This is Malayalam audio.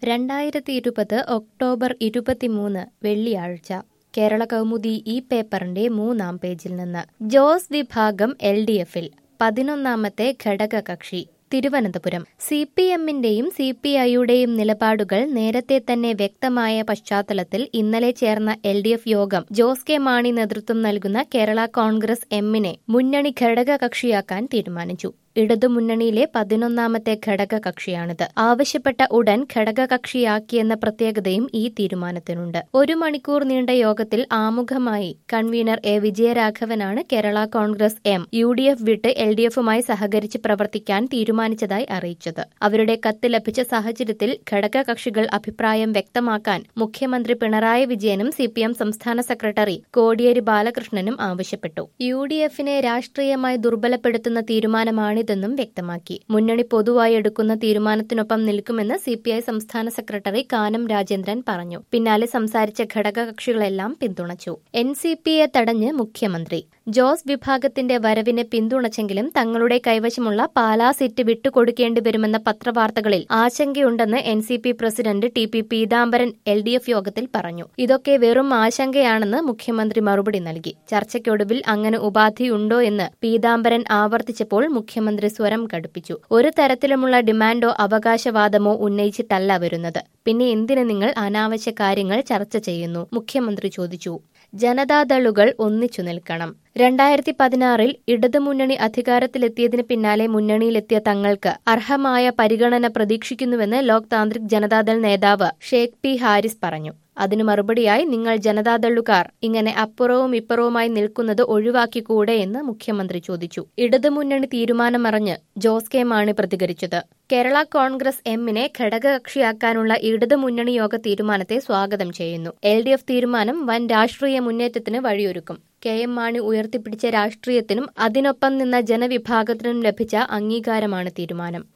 രണ്ടായിരത്തി ഇരുപത് ഒക്ടോബർ ഇരുപത്തിമൂന്ന് വെള്ളിയാഴ്ച കേരള കൗമുദി ഈ പേപ്പറിന്റെ മൂന്നാം പേജിൽ നിന്ന് ജോസ് വിഭാഗം എൽ ഡി എഫിൽ പതിനൊന്നാമത്തെ ഘടകകക്ഷി തിരുവനന്തപുരം സി പി എമ്മിന്റെയും സി പി ഐയുടെയും നിലപാടുകൾ നേരത്തെ തന്നെ വ്യക്തമായ പശ്ചാത്തലത്തിൽ ഇന്നലെ ചേർന്ന എൽ ഡി എഫ് യോഗം ജോസ് കെ മാണി നേതൃത്വം നൽകുന്ന കേരള കോൺഗ്രസ് എമ്മിനെ മുന്നണി ഘടകകക്ഷിയാക്കാൻ തീരുമാനിച്ചു ഇടതുമുന്നണിയിലെ പതിനൊന്നാമത്തെ ഘടകകക്ഷിയാണിത് ആവശ്യപ്പെട്ട ഉടൻ ഘടകകക്ഷിയാക്കിയെന്ന പ്രത്യേകതയും ഈ തീരുമാനത്തിനുണ്ട് ഒരു മണിക്കൂർ നീണ്ട യോഗത്തിൽ ആമുഖമായി കൺവീനർ എ വിജയരാഘവനാണ് Kerala congress M U D F വിട്ട് എൽ ഡി എഫുമായി സഹകരിച്ച് പ്രവർത്തിക്കാൻ തീരുമാനിച്ചതായി അറിയിച്ചത് അവരുടെ കത്ത് ലഭിച്ച സാഹചര്യത്തിൽ ഘടകകക്ഷികൾ അഭിപ്രായം വ്യക്തമാക്കാൻ മുഖ്യമന്ത്രി പിണറായി വിജയനും സി പി എം സംസ്ഥാന സെക്രട്ടറി കോടിയേരി ബാലകൃഷ്ണനും ആവശ്യപ്പെട്ടു യു ഡി എഫിനെ രാഷ്ട്രീയമായി ദുർബലപ്പെടുത്തുന്ന തീരുമാനമാണ് ഇതെന്നും വ്യക്തമാക്കി മുന്നണി പൊതുവായി എടുക്കുന്ന തീരുമാനത്തിനൊപ്പം നിൽക്കുമെന്ന് സി പി ഐ സംസ്ഥാന സെക്രട്ടറി കാനം രാജേന്ദ്രൻ പറഞ്ഞു പിന്നാലെ സംസാരിച്ച ഘടകകക്ഷികളെല്ലാം പിന്തുണച്ചു എൻ സി പിയെ തടഞ്ഞ് മുഖ്യമന്ത്രി ജോസ് വിഭാഗത്തിന്റെ വരവിനെ പിന്തുണച്ചെങ്കിലും തങ്ങളുടെ കൈവശമുള്ള പാലാ സീറ്റ് വിട്ടുകൊടുക്കേണ്ടി വരുമെന്ന പത്രവാർത്തകളിൽ ആശങ്കയുണ്ടെന്ന് N C P president T P Peethambaran L D F യോഗത്തിൽ പറഞ്ഞു ഇതൊക്കെ വെറും ആശങ്കയാണെന്ന് മുഖ്യമന്ത്രി മറുപടി നൽകി ചർച്ചയ്ക്കൊടുവിൽ അങ്ങനെ ഉപാധിയുണ്ടോ എന്ന് പീതാംബരൻ ആവർത്തിച്ചപ്പോൾ മുഖ്യമന്ത്രി സ്വരം കടുപ്പിച്ചു ഒരു തരത്തിലുമുള്ള ഡിമാൻഡോ അവകാശവാദമോ ഉന്നയിച്ചിട്ടല്ല വരുന്നത് പിന്നെ എന്തിന് നിങ്ങൾ അനാവശ്യ കാര്യങ്ങൾ ചർച്ച ചെയ്യുന്നു മുഖ്യമന്ത്രി ചോദിച്ചു ജനതാദളുകൾ ഒന്നിച്ചു നിൽക്കണം രണ്ടായിരത്തി പതിനാറിൽ ഇടതുമുന്നണി അധികാരത്തിലെത്തിയതിന് പിന്നാലെ മുന്നണിയിലെത്തിയ തങ്ങൾക്ക് അർഹമായ പരിഗണന പ്രതീക്ഷിക്കുന്നുവെന്ന് ലോക് താന്ത്രിക് ജനതാദൾ നേതാവ് ഷേഖ് പി ഹാരിസ് പറഞ്ഞു അതിനു മറുപടിയായി നിങ്ങൾ ജനതാദളുകാർ ഇങ്ങനെ അപ്പുറവും ഇപ്പുറവുമായി നിൽക്കുന്നത് ഒഴിവാക്കിക്കൂടെ എന്ന് മുഖ്യമന്ത്രി ചോദിച്ചു ഇടതുമുന്നണി തീരുമാനമറിഞ്ഞ് ജോസ് കെ മാണി പ്രതികരിച്ചത് കേരള കോൺഗ്രസ് എമ്മിനെ ഘടകകക്ഷിയാക്കാനുള്ള ഇടതുമുന്നണി യോഗ തീരുമാനത്തെ സ്വാഗതം ചെയ്യുന്നു എൽ ഡി എഫ് തീരുമാനം വൻ രാഷ്ട്രീയ മുന്നേറ്റത്തിന് വഴിയൊരുക്കും കെ എം മാണി ഉയർത്തിപ്പിടിച്ച രാഷ്ട്രീയത്തിനും അതിനൊപ്പം നിന്ന ജനവിഭാഗത്തിനും ലഭിച്ച അംഗീകാരമാണ് തീരുമാനം